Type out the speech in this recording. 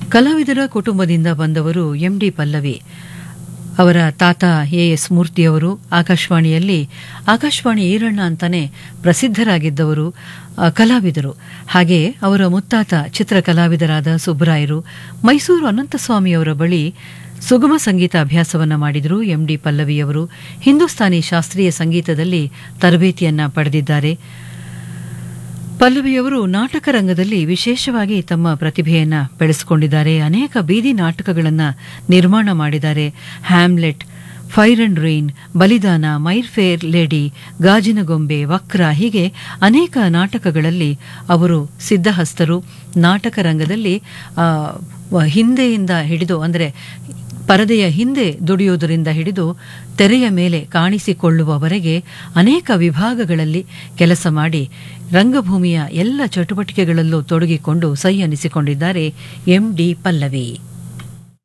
ಕಲಾವಿದರ ಕುಟುಂಬದಿಂದ ಬಂದವರು ಎಂ ಡಿ ಪಲ್ಲವಿ ಅವರ ತಾತ ಎ ಎಸ್ ಮೂರ್ತಿಯವರು ಆಕಾಶವಾಣಿಯಲ್ಲಿ ಆಕಾಶವಾಣಿ ಈರಣ್ಣ ಅಂತಾನೆ ಪ್ರಸಿದ್ಧರಾಗಿದ್ದವರು ಆ, ಕಲಾವಿದರು ಹಾಗೆ ಅವರ ಮುತ್ತಾತ ಚಿತ್ರ ಕಲಾವಿದರಾದ ಸುಬ್ಬರಾಯರು ಮೈಸೂರು ಅನಂತಸ್ವಾಮಿಯವರ ಬಳಿ ಸುಗಮ ಸಂಗೀತ ಅಭ್ಯಾಸವನ್ನ ಮಾಡಿದರು ಎಂ ಡಿ ಪಲ್ಲವಿಯವರು ಹಿಂದೂಸ್ತಾನಿ ಶಾಸ್ತ್ರೀಯ ಸಂಗೀತದಲ್ಲಿ ತರಬೇತಿಯನ್ನ ಪಡೆದಿದ್ದಾರೆ ಪಲ್ಲವಿಯವರು ನಾಟಕ ರಂಗದಲ್ಲಿ ವಿಶೇಷವಾಗಿ ತಮ್ಮ ಪ್ರತಿಭೆಯನ್ನ ಬೆಳೆಸಿಕೊಂಡಿದ್ದಾರೆ ಅನೇಕ ಬೀದಿ ನಾಟಕಗಳನ್ನ ನಿರ್ಮಾಣ ಮಾಡಿದ್ದಾರೆ ಹ್ಯಾಮ್ಲೆಟ್ ಫೈರ್ ಅಂಡ್ ರೈನ್ ಬಲಿದಾನ ಮೈರ್ ಫೇರ್ ಲೇಡಿ ಗಾಜಿನ ಗೊಂಬೆ ವಕ್ರ ಹೀಗೆ ಅನೇಕ ನಾಟಕಗಳಲ್ಲಿ ಅವರು ಸಿದ್ಧಹಸ್ತರು ನಾಟಕ ರಂಗದಲ್ಲಿ ಆ, ವ- ಹಿಂದೆಯಿಂದ ಹಿಡಿದು ಅಂದರೆ ಪರದೆಯ ಹಿಂದೆ ದುಡಿಯುವುದರಿಂದ ಹಿಡಿದು ತೆರೆಯ ಮೇಲೆ ಕಾಣಿಸಿಕೊಳ್ಳುವವರೆಗೆ ಅನೇಕ ವಿಭಾಗಗಳಲ್ಲಿ ಕೆಲಸ ಮಾಡಿ ರಂಗಭೂಮಿಯ ಎಲ್ಲ ಚಟುವಟಿಕೆಗಳಲ್ಲೂ ತೊಡಗಿಕೊಂಡು ಸೈ ಅನ್ನಿಸಿಕೊಂಡಿದ್ದಾರೆ ಎಂ ಡಿ ಪಲ್ಲವಿ